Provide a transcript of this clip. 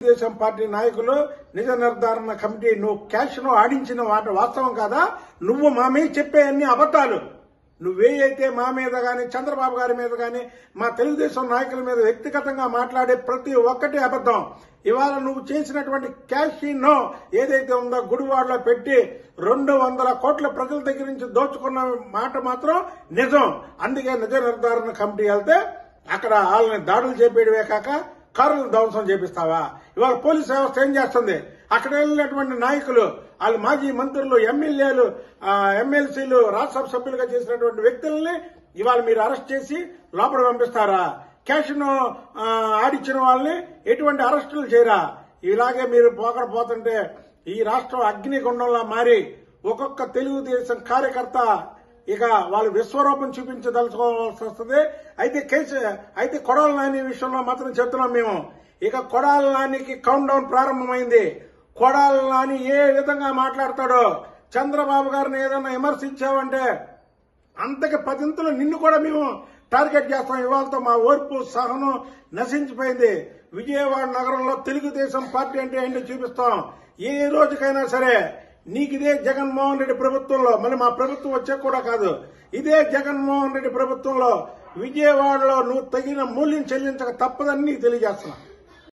Telugu Desam party నాయకులు నిజ నిర్ధారణ కమిటీ నువ్వు క్యాష్ ను ఆడించిన మాట వాస్తవం కాదా నువ్వు మా మీద చెప్పే అన్ని అబద్ధాలు నువ్వే అయితే మా మీద గాని చంద్రబాబు గారి మీద గాని మా తెలుగుదేశం నాయకుల మీద వ్యక్తిగతంగా మాట్లాడే ప్రతి ఒక్కటి అబద్ధం ఇవాళ నువ్వు చేసినటువంటి క్యాష్ ఇన్ ఏదైతే ఉందో గుడివాడలో పెట్టి రెండు వందల కోట్ల ప్రజల దగ్గర నుంచి దోచుకున్న మాట మాత్రం నిజం అందుకే నిజ నిర్ధారణ కమిటీ వెళ్తే అక్కడ వాళ్ళని దాడులు చేపేయడమే కాక కారులను ధ్వంసం చేపిస్తావా ఇవాళ పోలీస్ వ్యవస్థ ఏం చేస్తుంది అక్కడ వెళ్ళినటువంటి నాయకులు వాళ్ళు మాజీ మంత్రులు ఎమ్మెల్యేలు ఎమ్మెల్సీలు రాజ్యసభ సభ్యులుగా చేసినటువంటి వ్యక్తుల్ని ఇవాళ మీరు అరెస్ట్ చేసి లోపల పంపిస్తారా క్యాష్ ను ఆ, ఆడిచ్చిన వాళ్ళని ఎటువంటి అరెస్టులు చేయరా ఇలాగే మీరు పోకడ పోతుంటే ఈ రాష్ట్రం అగ్నిగుండంలా మారి ఒక్కొక్క తెలుగుదేశం కార్యకర్త ఇక వాళ్ళు విశ్వరూపం చూపించదలుచుకోవాల్సి వస్తుంది అయితే కేసు అయితే కొడాల నాని విషయంలో మాత్రం చెప్తున్నాం మేము ఇక కొడాల నానికి కౌంట్ డౌన్ ప్రారంభమైంది కొడాల నాని ఏ విధంగా మాట్లాడతాడో చంద్రబాబు గారిని ఏదైనా విమర్శించావంటే అంతకి పదింతలు నిన్ను కూడా మేము టార్గెట్ చేస్తాం ఇవాళతో మా ఓర్పు సహనం నశించిపోయింది విజయవాడ నగరంలో తెలుగుదేశం పార్టీ అంటే ఏంటో చూపిస్తాం ఏ రోజుకైనా సరే నీకు ఇదే జగన్మోహన్ రెడ్డి ప్రభుత్వంలో మళ్ళీ మా ప్రభుత్వం వచ్చే కూడా కాదు ఇదే జగన్మోహన్ రెడ్డి ప్రభుత్వంలో విజయవాడలో నువ్వు తగిన మూల్యం చెల్లించక తప్పదని నీకు తెలియజేస్తున్నా